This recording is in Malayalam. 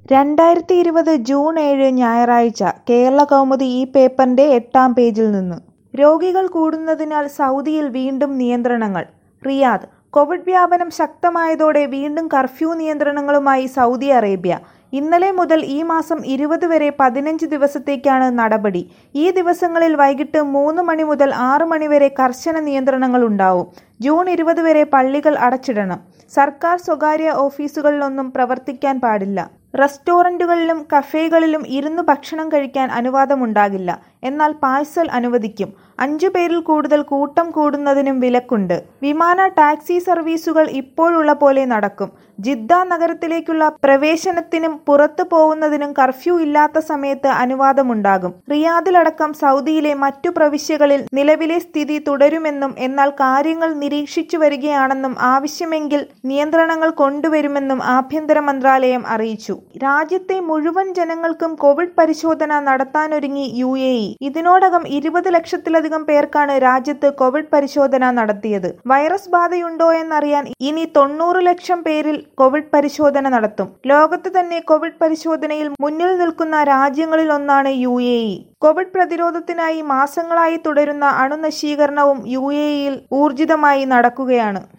രണ്ടായിരത്തി ഇരുപത് ജൂൺ ഏഴ് ഞായറാഴ്ച കേരളകൗമുദി ഈ പേപ്പറിന്റെ എട്ടാം പേജിൽ നിന്ന് രോഗികൾ കൂടുന്നതിനാൽ സൗദിയിൽ വീണ്ടും നിയന്ത്രണങ്ങൾ റിയാദ് കോവിഡ് വ്യാപനം ശക്തമായതോടെ വീണ്ടും കർഫ്യൂ നിയന്ത്രണങ്ങളുമായി സൗദി അറേബ്യ ഇന്നലെ മുതൽ ഈ മാസം ഇരുപത് വരെ പതിനഞ്ച് ദിവസത്തേക്കാണ് നടപടി ഈ ദിവസങ്ങളിൽ വൈകിട്ട് മൂന്ന് മണി മുതൽ ആറ് മണി വരെ കർശന നിയന്ത്രണങ്ങൾ ഉണ്ടാവും ജൂൺ ഇരുപത് വരെ പള്ളികൾ അടച്ചിടണം സർക്കാർ സ്വകാര്യ ഓഫീസുകളിലൊന്നും പ്രവർത്തിക്കാൻ പാടില്ല റെസ്റ്റോറന്റുകളിലും കഫേകളിലും ഇരുന്ന് ഭക്ഷണം കഴിക്കാൻ അനുവാദമുണ്ടാകില്ല എന്നാൽ പാഴ്സൽ അനുവദിക്കും അഞ്ചു പേരിൽ കൂടുതൽ കൂട്ടം കൂടുന്നതിനും വിലക്കുണ്ട് വിമാന ടാക്സി സർവീസുകൾ ഇപ്പോഴുള്ള പോലെ നടക്കും ജിദ്ദ നഗരത്തിലേക്കുള്ള പ്രവേശനത്തിനും പുറത്തു പോകുന്നതിനും കർഫ്യൂ ഇല്ലാത്ത സമയത്ത് അനുവാദമുണ്ടാകും റിയാദിലടക്കം സൗദിയിലെ മറ്റു പ്രവിശ്യകളിൽ നിലവിലെ സ്ഥിതി തുടരുമെന്നും എന്നാൽ കാര്യങ്ങൾ നിരീക്ഷിച്ചു വരികയാണെന്നും ആവശ്യമെങ്കിൽ നിയന്ത്രണങ്ങൾ കൊണ്ടുവരുമെന്നും ആഭ്യന്തര മന്ത്രാലയം അറിയിച്ചു രാജ്യത്തെ മുഴുവൻ ജനങ്ങൾക്കും കോവിഡ് പരിശോധന നടത്താനൊരുങ്ങി യു എ ഇ ഇതിനോടകം ഇരുപത് ലക്ഷത്തിലധികം പേർക്കാണ് രാജ്യത്ത് കോവിഡ് പരിശോധന നടത്തിയത് വൈറസ് ബാധയുണ്ടോ എന്നറിയാൻ ഇനി തൊണ്ണൂറ് ലക്ഷം പേരിൽ കോവിഡ് പരിശോധന നടത്തും ലോകത്ത് തന്നെ കോവിഡ് പരിശോധനയിൽ മുന്നിൽ നിൽക്കുന്ന രാജ്യങ്ങളിൽ ഒന്നാണ് യു എ ഇ കോവിഡ് പ്രതിരോധത്തിനായി മാസങ്ങളായി തുടരുന്ന അണുനശീകരണവും യു എ ഇയിൽ ഊർജിതമായി നടക്കുകയാണ്